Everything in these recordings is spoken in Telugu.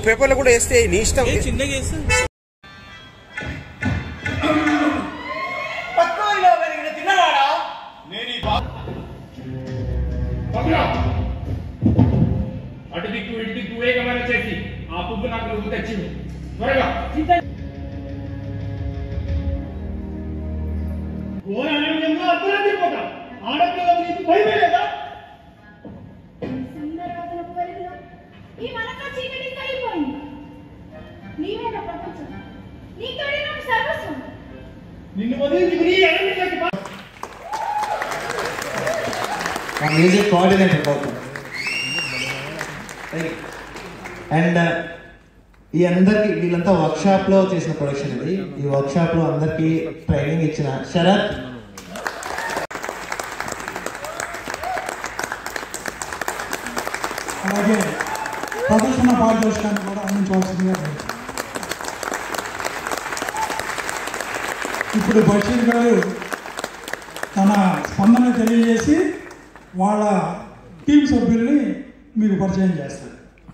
పేపర్లో కూడా వేస్తే నీ ఇష్టం చిన్నగా వేస్తే పక్కూరిలో పెరిగిన తిన్నవాడా నేను ఈ బా పక్కన. అటు దిక్కు ఇటు దిక్కు వేగమైన చేసి ఆ పువ్వు నాకు నువ్వు తెచ్చింది త్వరగా ఘోర అరణ్యంలో అర్ధరాత్రి పూట ఆడపిల్లలు నీకు భయమే లేదా సుందరవదన కోరికలో ఈ మనక చీకటి కలిగిపోయింది నీవే నా ప్రపంచం నీతోడే నాకు సర్వస్వం నిన్ను వదిలించుకుని ఈ అరణ్యంలోకి పా- ఆ మ్యూజిక్ కోఆర్డినేటర్ గౌతమ్ అండ్ ఈ అందరికి వీళ్ళంతా వర్క్షాప్ లో చేసిన ప్రొడక్షన్ ఇది ఈ వర్క్షాప్ లో అందరికి ట్రైనింగ్ ఇచ్చిన శరత్ అలాగే ప్రదర్శన పారితోషికాన్ని కూడా అందించవలసిందిగా కోరుతున్నాను. ఇప్పుడు బషీర్ గారు తన స్పందన తెలియజేసి వాళ్ళ టీం సభ్యుల్ని మీకు పరిచయం చేస్తారు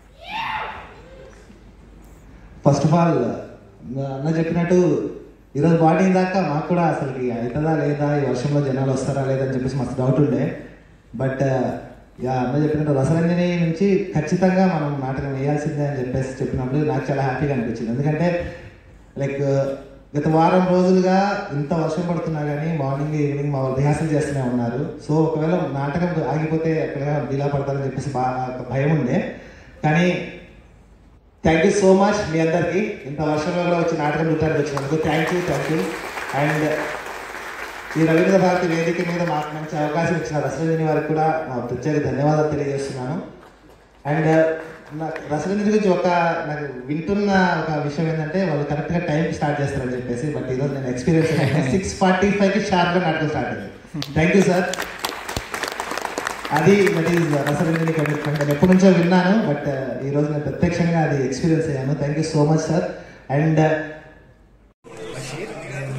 ఫస్ట్ ఆఫ్ ఆల్ అన్న చెప్పినట్టు ఈరోజు బాడీ దాకా మాకు కూడా అసలుకి అవుతుందా లేదా ఈ వర్షంలో జనాలు వస్తారా లేదా అని చెప్పేసి మస్తు డౌట్ ఉండే బట్ యా అన్న చెప్పినట్టు రసరంజని నుంచి ఖచ్చితంగా మనం నాటకం వేయాల్సిందే అని చెప్పేసి చెప్పినప్పుడు నాకు చాలా హ్యాపీగా అనిపించింది ఎందుకంటే లైక్ గత వారం రోజులుగా ఇంత వర్షం పడుతున్నా కానీ మార్నింగ్ ఈవినింగ్ మా వాళ్ళు రిహార్సల్ చేస్తూనే ఉన్నారు సో ఒకవేళ నాటకం ఆగిపోతే ఎక్కడైనా డీలా పడతారని చెప్పేసి బాగా ఒక భయం ఉండే కానీ థ్యాంక్ యూ సో మచ్ మీ అందరికి ఇంత వర్షంలో కూడా వచ్చి నాటకం చూడటానికి వచ్చినందుకు thank you thank you and ఈ రవీంద్ర భారతి వేదిక మీద మాకు మంచి అవకాశం ఇచ్చిన రసరంజని వారికి కూడా మా ప్రత్యేక ధన్యవాదాలు తెలియజేస్తున్నాను అండ్ నాకు రసరంజని గురించి ఒక నాకు వింటున్న ఒక విషయం ఏంటంటే వాళ్ళు కరెక్ట్గా టైం స్టార్ట్ చేస్తారని చెప్పేసి బట్ ఈరోజు నేను ఎక్స్పీరియన్స్ సిక్స్ ఫార్టీ ఫైవ్కి షార్ప్గా నాటకం స్టార్ట్ అయింది థ్యాంక్ యూ సార్ అది దట్ ఈస్ రసరంజని కమిట్మెంట్ నేను ఎప్పటి నుంచో విన్నాను బట్ ఈ రోజు నేను ప్రత్యక్షంగా అది ఎక్స్పీరియన్స్ అయ్యాను thank you so much sir and Basheer నేను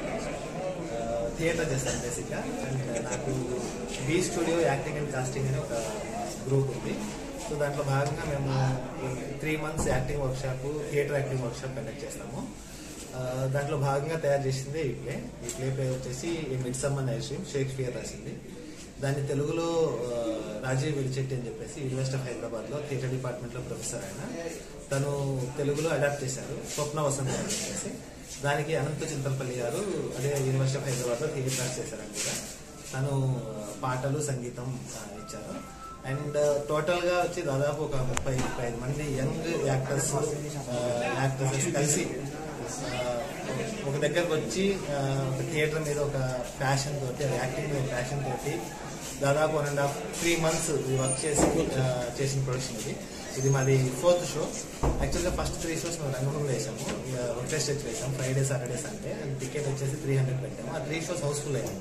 థియేటర్ చేస్తాను బేసిక్గా అండ్ నాకు B studio acting and casting అని ఒక గ్రూప్ ఉంది సో దాంట్లో భాగంగా మేము three months acting workshop theatre acting workshop conduct చేస్తాము ఆ, దాంట్లో భాగంగా తయారు చేసింది ఈ ప్లే ఈ ప్లే పేరు వచ్చేసి mid summer night stream Shakespeare రాసింది దాన్ని తెలుగులో ఆ, రాజీవ్ విడిచెట్టి అని చెప్పేసి యూనివర్సిటీ ఆఫ్ హైదరాబాద్ లో థియేటర్ డిపార్ట్మెంట్ లో ప్రొఫెసర్ ఆయన తను తెలుగులో అడాప్ట్ చేశారు స్వప్న వసంత అని చెప్పేసి దానికి అనంత చింతలపల్లి గారు అదే యూనివర్సిటీ ఆఫ్ హైదరాబాద్ లో థియేటర్ ఆర్ట్స్ చేశారని కూడా తను ఆ, పాటలు సంగీతం ఆ, ఇచ్చారు అండ్ టోటల్ గా వచ్చి దాదాపు ఒక ముప్పై ముప్పై ఐదు మంది యంగ్ యాక్టర్స్ యాక్టర్స్ కలిసి ఆ, ఒక దగ్గరకు వచ్చి ఆ, ఒక థియేటర్ మీద ఒక ప్యాషన్ తోటి యాక్టింగ్ మీద ప్యాషన్ తోటి దాదాపు one and half three months work చేసి ఆ, చేసిన ప్రొడక్షన్ ఇది ఇది మాది ఫోర్త్ షో యాక్చువల్గా ఫస్ట్ త్రీ షోస్ మేము రంగంలో వేసాము ఇక ఒకటే స్టేజ్ వేసాం Friday Saturday Sunday and ticket వచ్చేసి త్రీ హండ్రెడ్ పెట్టాము ఆ త్రీ షోస్ హౌస్ఫుల్ అయ్యాము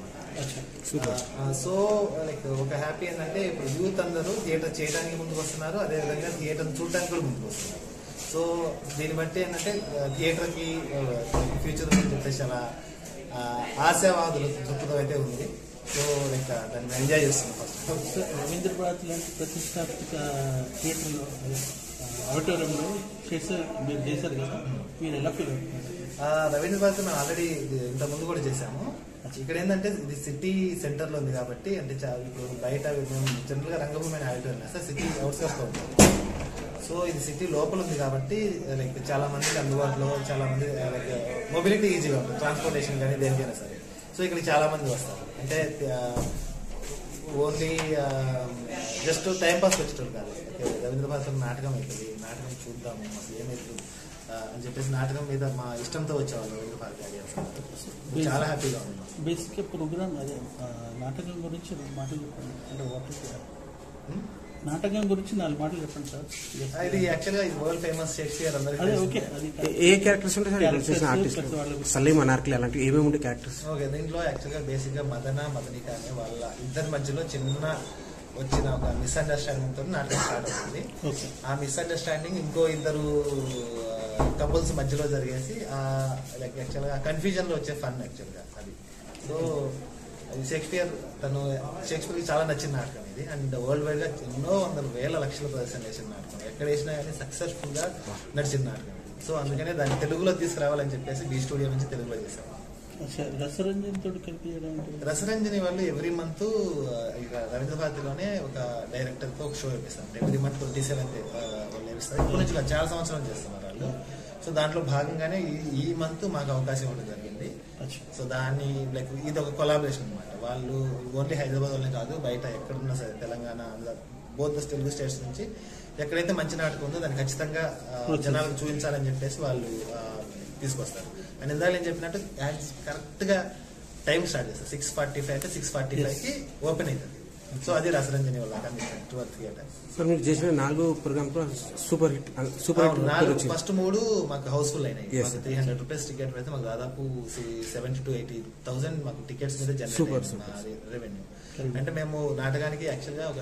సో లైక్ ఒక హ్యాపీ ఏంటంటే ఇప్పుడు యూత్ అందరూ థియేటర్ చేయడానికి ముందుకు వస్తున్నారు అదేవిధంగా థియేటర్ చూడడానికి కూడా ముందుకు వస్తున్నారు సో దీన్ని బట్టి ఏంటంటే థియేటర్ కి ఫ్యూచర్ అని చెప్పేసి చాలా ఆ, ఆశావాదులు దృక్పథం అయితే ఉంది సో లైక్ దాన్ని ఎంజాయ్ చేస్తున్నాం ఫస్ట్ రవీంద్ర భారత్ లాంటి ప్రతిష్టాత్మక థియేటర్లో అదే, ఆ, ఆడిటోరియంలో చేశారు మీరు చేశారు కదా మీరు ఎలా ఫీల్ అవుతున్నారు ఆ, రవీంద్ర భారతి మేము ఆల్రెడీ ఇంత ముందు కూడా చేశాము ఇక్కడ ఏంటంటే ఇది సిటీ సెంటర్ లో ఉంది కాబట్టి అంటే చా- ఇప్పుడు బయట మేము జనరల్ గా రంగభూమి అని ఆడిటోరియం సార్ సిటీ అవుట్స్కర్ట్స్ లో ఉంటుంది సో ఇది సిటీ లోపల ఉంది కాబట్టి లైక్ చాలా మందికి అందుబాటులో చాలా మంది లైక్ మొబిలిటీ ఈజీగా ఉంటుంది ట్రాన్స్పోర్టేషన్ కానీ దేనికైనా సరే సో ఇక్కడికి చాలా మంది వస్తారు అంటే ఓన్లీ జస్ట్ టైం పాస్ వచ్చేటోళ్ళు కాదు ఓకే, రవీంద్ర భారతం నాటకం అవుతుంది నాటకం చూద్దాము అసలు ఏమవుతుంది ఆ, అని చెప్పేసి నాటకం మీద మా ఇష్టంతో వచ్చేవాళ్ళు రవీంద్ర భారతి ఆడియన్స్ చాలా హ్యాపీగా ఉంది బేసిక్గా ప్రోగ్రామ్ అదే ఆ, నాటకం గురించి రెండు మాటలు చెప్పండి అంటే వాటర్ నాటకం గురించి నాలుగు మాటలు చెప్పండి సార్ ఆ, ఇది యాక్చువల్గా ఇది వరల్డ్ ఫేమస్ షేక్స్పియర్ అందరికీ అదే తెలిసిందే. ఓకే అది ఏ క్యారెక్టర్స్ ఉంటాయి సార్ ఇక్కడ Characters, చేసిన ఆర్టిస్ట్ plus వాళ్ళ- సలీం అనార్కలి అలాంటివి ఏమేమి ఉంటాయి క్యారెక్టర్స్ ఓకే దీంట్లో యాక్చువల్గా బేసిక్ గా మదన మదనిక అనే వాళ్ళ ఇద్దరి మధ్యలో చిన్న వచ్చిన ఒక మిస్అండర్స్టాండింగ్ తో నాటకం స్టార్ట్ అవుతుంది ఓకే ఆ మిస్అండర్స్టాండింగ్ ఇంకో ఇద్దరు కపుల్స్ మధ్యలో జరిగేసి ఆ లైక్ యాక్చువల్గా కన్ఫ్యూజన్ లో వచ్చే ఫన్ యాక్చువల్గా అది సో అది షేక్స్పియర్ తను షేక్స్పియర్కి చాలా నచ్చిన నాటకం ఇది అండ్ వరల్డ్ వైడ్ గా ఎన్నో వందల వేల లక్షల ప్రదర్శన చేసిన నాటకం ఎక్కడ వేసినా కానీ సక్సెస్ఫుల్ గా నడిచిన నాటకం సో అందుకనే దాన్ని తెలుగులో తీసుకురావాలని చెప్పేసి బీ స్టూడియో నుంచి తెలుగులో చేసాం అచ్చా, రసరంజన్ తోటి కలిపి చేయడం అంటే రసరంజని వాళ్ళు ఎవ్రీ మంత్ ఇక రవీంద్ర భారతిలోనే ఒక డైరెక్టర్ తో ఒక షో వేపిస్తారు ఎవ్రీ మంత్ ట్వంటీ సెవెంత్ వాళ్ళు వేపిస్తారు ఇప్పటి నుంచి కాదు, చాలా సంవత్సరాలు చేస్తున్నారు వాళ్ళు సో దాంట్లో భాగంగానే ఈ- ఈ మంత్ మాకు అవకాశం ఇవ్వడం జరిగింది అచ్చా. సో దాన్ని లైక్ ఇది ఒక కొలాబరేషన్ అనమాట వాళ్ళు ఓన్లీ హైదరాబాద్ వాళ్ళే కాదు బయట ఎక్కడున్నా సరే తెలంగాణ బోత్ తెలుగు స్టేట్స్ నుంచి ఎక్కడైతే మంచి నాటకం ఉందో దాన్ని ఖచ్చితంగా ఆ, జనాలకు చూపించాలని చెప్పేసి వాళ్ళు ఆ, తీసుకొస్తారు అండ్ ఇందాక నేను చెప్పినట్టు కరెక్ట్ గా టైం స్టార్ట్ చేస్తారు సిక్స్ ఫార్టీ ఫైవ్ అయితే సిక్స్ ఫార్టీ ఫైవ్ కి ఓపెన్ అవుతుంది సో అది రసరంజని వాళ్ళ టువర్ థియేటర్ సార్ మీరు చేసిన నాలుగు ప్రోగ్రామ్ కూడా సూపర్ హిట్ సూపర్ హిట్ పేరు నాలుగు వచ్చింది ఫస్ట్ మూడు మాకు హౌస్ఫుల్ అయినాయి Yes. మాకు త్రీ హండ్రెడ్ రూపీస్ టికెట్ పెడితే మాకు దాదాపు సెవెంటీ టు ఎయిటీ థౌసండ్ మాకు టికెట్స్ మీద Super, జనరేట్ రెవెన్యూ అంటే మేము నాటకానికి యాక్చువల్ గా ఒక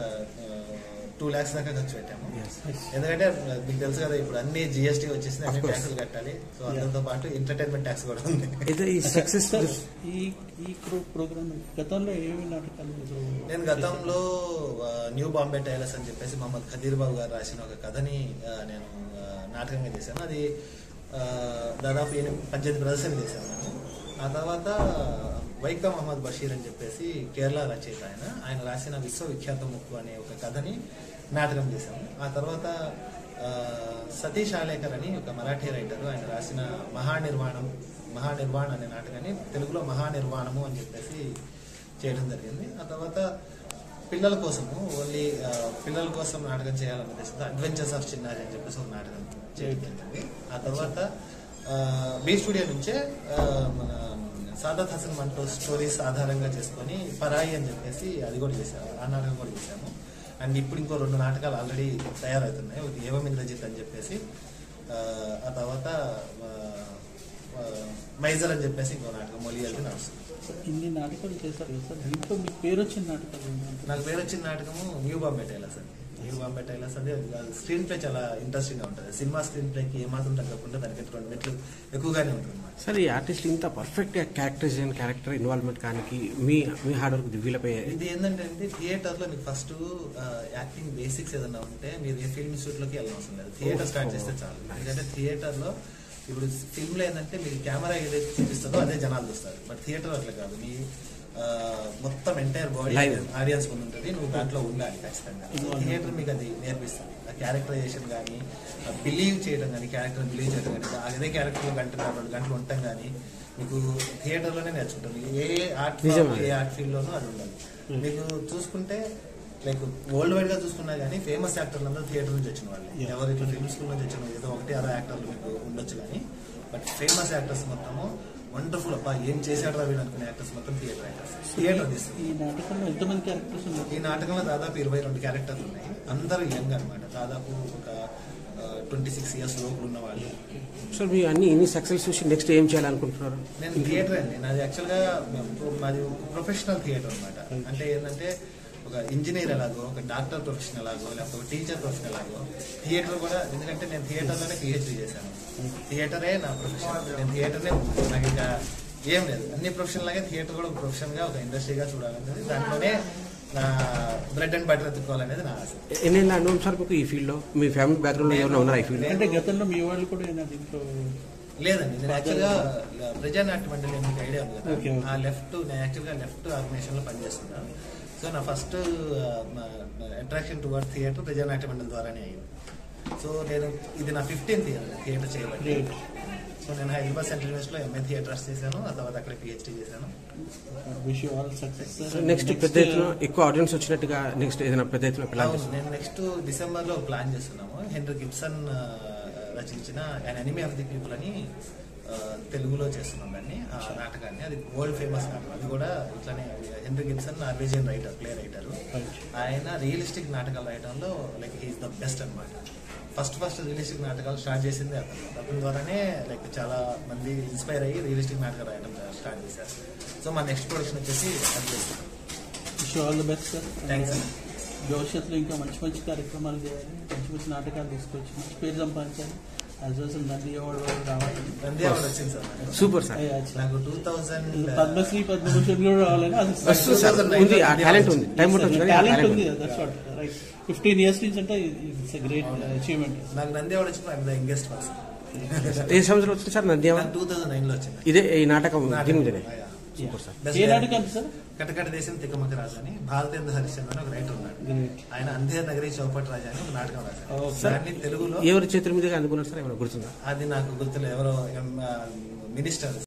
టూ లాక్స్ దాకా ఖర్చు పెట్టాము Yes. ఎందుకంటే మీకు తెలుసు కదా ఇప్పుడు అన్ని జిఎస్టీ వచ్చేసింది అన్ని Of course. ట్యాక్సులు కట్టాలి సో అందరితో పాటు ఎంటర్టైన్మెంట్ ట్యాక్స్ కూడా ఉంది అయితే ఈ సక్సెస్ సార్, ఈ ఈ ప్రోగ్రామ్ గతంలో ఏమి నాటకాలు మీరు నేను గతంలో ఆ, న్యూ బాంబే టైలర్స్ అని చెప్పేసి మహమ్మద్ ఖదీర్ బాబు గారు రాసిన ఒక కథని ఆ, నేను ఆ, నాటకంగా చేశాను అది ఆ, దాదాపు ఎనిమిది పద్దెనిమిది ప్రదర్శనలు చేశాను నేను ఆ తర్వాత వైకా మహమ్మద్ బషీర్ అని చెప్పేసి కేరళ రచయిత ఆయన ఆయన రాసిన విశ్వవిఖ్యాత ముక్కు అనే ఒక కథని నాటకం చేశాము ఆ తర్వాత ఆ, సతీష్ ఆలేకర్ అని ఒక మరాఠీ రైటర్ ఆయన రాసిన మహానిర్వాణం మహానిర్వాణ అనే నాటకాన్ని తెలుగులో మహానిర్వాణము అని చెప్పేసి చేయడం జరిగింది ఆ తర్వాత పిల్లల కోసము ఓన్లీ ఆ, పిల్లల కోసం నాటకం చేయాలన్న ఉద్దేశంతో అడ్వెంచర్స్ ఆఫ్ చిన్నారి అని చెప్పేసి ఒక నాటకం చేయడం జరిగింది ఆ తర్వాత ఆ, బీ స్టూడియో నుంచే ఆ, మన సాదత్ హసన్ మంటో స్టోరీస్ ఆధారంగా చేసుకొని పరాయి అని చెప్పేసి అది కూడా చేశాము ఆ నాటకం కూడా చేశాము అండ్ ఇప్పుడు ఇంకో రెండు నాటకాలు ఆల్రెడీ తయారవుతున్నాయి ఒకటి ఏవం ఇంద్రజిత్ అని చెప్పేసి ఆ, ఆ తర్వాత ఆ, ఆ, మైజర్ అని చెప్పేసి ఇంకో నాటకం మొలి అది నడుస్తుంది ఇన్ని నాటకాలు చేశారు కదా సార్ దీంట్లో మీకు పేరు వచ్చిన నాటకాలు ఏంటంటే నాకు పేరు వచ్చిన నాటకము న్యూ బాంబే టైలర్స్ అండి న్యూ బాంబే టైలర్స్ అంటే స్క్రీన్ ప్లే చాలా ఇంట్రెస్టింగ్ గా ఉంటుంది సినిమా స్క్రీన్ ప్లేకి ఏమాత్రం తగ్గకుండా దానికి రెండు మెట్లు ఎక్కువగానే ఉంటుంది అన్నమాట సార్ ఈ ఆర్టిస్ట్ ఇంత పర్ఫెక్ట్ క్యారెక్టరైజేషన్ క్యారెక్టర్ ఇన్వాల్వ్మెంట్ కానీ మీ మీ హార్డ్ వర్క్ దివ్యలపై ఇది ఏంటంటే అండి థియేటర్ లో మీకు ఫస్ట్ యాక్టింగ్ బేసిక్స్ ఏదైనా ఉంటే మీరు ఏ ఫిల్మ్ ఇన్స్టిట్యూట్ లోకి వెళ్ళవసరం లేదు థియేటర్ స్టార్ట్ చేస్తే చాలు ఎందుకంటే థియేటర్ లో ఇప్పుడు ఫిల్మ్ లో ఏంటంటే మీకు కెమెరా ఏదైతే చూపిస్తుందో అదే జనాలు చూస్తారు బట్ థియేటర్ అట్లా కాదు మీ ఆ, మొత్తం ఎంటైర్ బాడీ Live. ఆడియన్స్ ముందు ఉంటుంది నువ్వు దాంట్లో ఉండాలి ఖచ్చితంగా థియేటర్ మీకు అది నేర్పిస్తుంది ఆ క్యారెక్టరైజేషన్ కానీ బిలీవ్ చేయడం కానీ క్యారెక్టర్ బిలీవ్ చేయడం కానీ అదే క్యారెక్టర్ లో గంట రెండు గంటలు ఉండటం కానీ మీకు థియేటర్ లోనే నేర్చుకుంటుంది ఏ ఆర్ట్ నిజమే. ఏ ఆర్ట్ ఫీల్డ్ లోనూ అది ఉండదు మీకు చూసుకుంటే లైక్ వరల్డ్ వైడ్ గా చూసుకున్నా కానీ ఫేమస్ యాక్టర్లు అందరూ థియేటర్ నుంచి వచ్చిన వాళ్ళే Yeah. ఎవరు ఇట్లా ఫిల్మ్ స్కూల్ నుంచి వచ్చిన ఏదో ఒకటి అలా యాక్టర్లు మీకు ఉండొచ్చు కానీ బట్ ఫేమస్ యాక్టర్స్ మొత్తము వండర్ఫుల్ అబ్బా ఏం చేశాడు రా వీడు అనుకునే యాక్టర్స్ మొత్తం థియేటర్ యాక్టర్స్ థియేటర్ తీస్తుంది ఈ నాటకంలో ఎంతమంది క్యారెక్టర్స్ ఉన్నారు ఈ నాటకంలో దాదాపు ఇరవై రెండు క్యారెక్టర్లు ఉన్నాయి అందరూ యంగ్ అన్నమాట దాదాపు ఒక ట్వంటీ సిక్స్ ఇయర్స్ లోపల ఉన్న వాళ్ళు సార్ మీ అన్ని ఇన్ని సక్సెస్ చూసి నెక్స్ట్ ఏం చేయాలనుకుంటున్నారు నేను థియేటర్ అండి నాది యాక్చువల్గా మాది ప్రొఫెషనల్ థియేటర్ అన్నమాట అంటే ఏంటంటే ఒక ఇంజనీర్ ఎలాగో ఒక డాక్టర్ ప్రొఫెషన్ ఎలాగో లేకపోతే ఒక టీచర్ ప్రొఫెషన్ ఎలాగో థియేటర్ కూడా ఎందుకంటే నేను థియేటర్లోనే పిహెచ్డీ చేశాను థియేటరే నా ప్రొఫెషన్ నేను థియేటర్నే నాకు ఇంకా ఏం లేదు అన్ని ప్రొఫెషన్ లాగే థియేటర్ కూడా ఒక ప్రొఫెషన్ గా ఒక ఇండస్ట్రీగా చూడాలనేది దాంట్లోనే నా బ్రెడ్ అండ్ బటర్ ఎత్తుకోవాలనేది నా ఆశ ఎన్నెళ్ళ అనుభవం సార్ మీకు ఈ ఫీల్డ్ లో మీ ఫ్యామిలీ బ్యాక్గ్రౌండ్ లో ఎవరైనా ఉన్నారా ఈ ఫీల్డ్ అంటే గతంలో మీ వాళ్ళు కూడా ఏమైనా దీంట్లో లేదండి నేను యాక్చువల్గా ప్రజానాట్య మండలి అని మీకు ఐడియా ఉంది Okay, కదా okay. ఆ లెఫ్ట్ నేను యాక్చువల్గా లెఫ్ట్ ఆర్గనైజేషన్ లో పనిచేస్తున్నాను సో నా first attraction toward theatre Prajanatya Mandali ద్వారానే అయింది సో నేను ఇది నా ఫిఫ్టీన్త్ ఇయర్ థియేటర్ చేయబట్టి Great. సో నేను హైదరాబాద్ సెంట్రల్ యూనివర్సిటీలో ఎంఏ థియేటర్స్ చేశాను ఆ తర్వాత అక్కడ పిహెచ్డీ చేశాను విష్ ఆల్ సక్సెస్ నెక్స్ట్ పెద్ద ఎత్తున ఎక్కువ ఆడియన్స్ వచ్చినట్టుగా నెక్స్ట్ ఏదైనా పెద్ద ఎత్తున ప్లాన్ అవును, నేను నెక్స్ట్ డిసెంబర్ లో ప్లాన్ చేస్తున్నాము హెన్రీ గిబ్సన్ ఆ, రచించిన an enemy of the people అని ఆ, తెలుగులో చేస్తున్నాం దాన్ని ఆ నాటకాన్ని అది వరల్డ్ ఫేమస్ నాటకం అది కూడా ఇట్లానే Henry Gibson Norwegian writer play writer ఆయన రియలిస్టిక్ నాటకాలు రాయడంలో లైక్ హీస్ ద బెస్ట్ అన్నమాట ఫస్ట్ ఫస్ట్ రియలిస్టిక్ నాటకాలు స్టార్ట్ చేసింది అతను అతని ద్వారానే లైక్ చాలా మంది ఇన్స్పైర్ అయ్యి రియలిస్టిక్ నాటకాలు రాయడం స్టార్ట్ చేశారు సో మా నెక్స్ట్ ప్రొడక్షన్ వచ్చేసి అది చేస్తున్నాం wish all the best sir thanks అండి భవిష్యత్తులో ఇంకా మంచి మంచి కార్యక్రమాలు చేయాలి మంచి మంచి నాటకాలు తీసుకొచ్చి మంచి పేరు సంపాదించాలి అది చూసి నంది అవార్డు రావాలి నంది అవార్డు వచ్చింది సార్ నాకు. సూపర్ సార్ నాకు టూ థౌజండ్ పద్మశ్రీ పద్మభూషణ్ కూడా రావాలని అది వస్తుంది సార్ ఉంది ఆ టాలెంట్ ఉంది టైం ఉంటుంది కానీ ఆ టాలెంట్ టాలెంట్ ఉంది ఉంది that's what right fifteen years నుంచి అంటే ఇట్స్ గ్రేట్ అచీవ్మెంట్ నాకు నంది అవార్డు వచ్చిన ఐఎమ్ ద యంగెస్ట్ పర్సన్ ఏ సంవత్సరం వచ్చింది సార్ నంద్యామ నాకు టూ థౌజండ్ నైన్ లో వచ్చింది ఇదే ఈ నాటకం దీని మీదనే Yeah. Super sir Best a director. నాటకం సార్ కటకట దేశం తికమక రాజు అని భారతేంద్ర హరిశ్చంద్ర అని ఒక రైటర్ ఉన్నాడు ఆయన అంధేర్ నగరి చౌపట్ రాజా అని ఒక నాటకం రాశారు Okay. దాన్ని తెలుగులో ఎవరి చేతుల మీదుగా అందుకున్నారు సార్ ఏమైనా గుర్తుందా అది నాకు గుర్తులేదు ఎవరో మినిస్టర్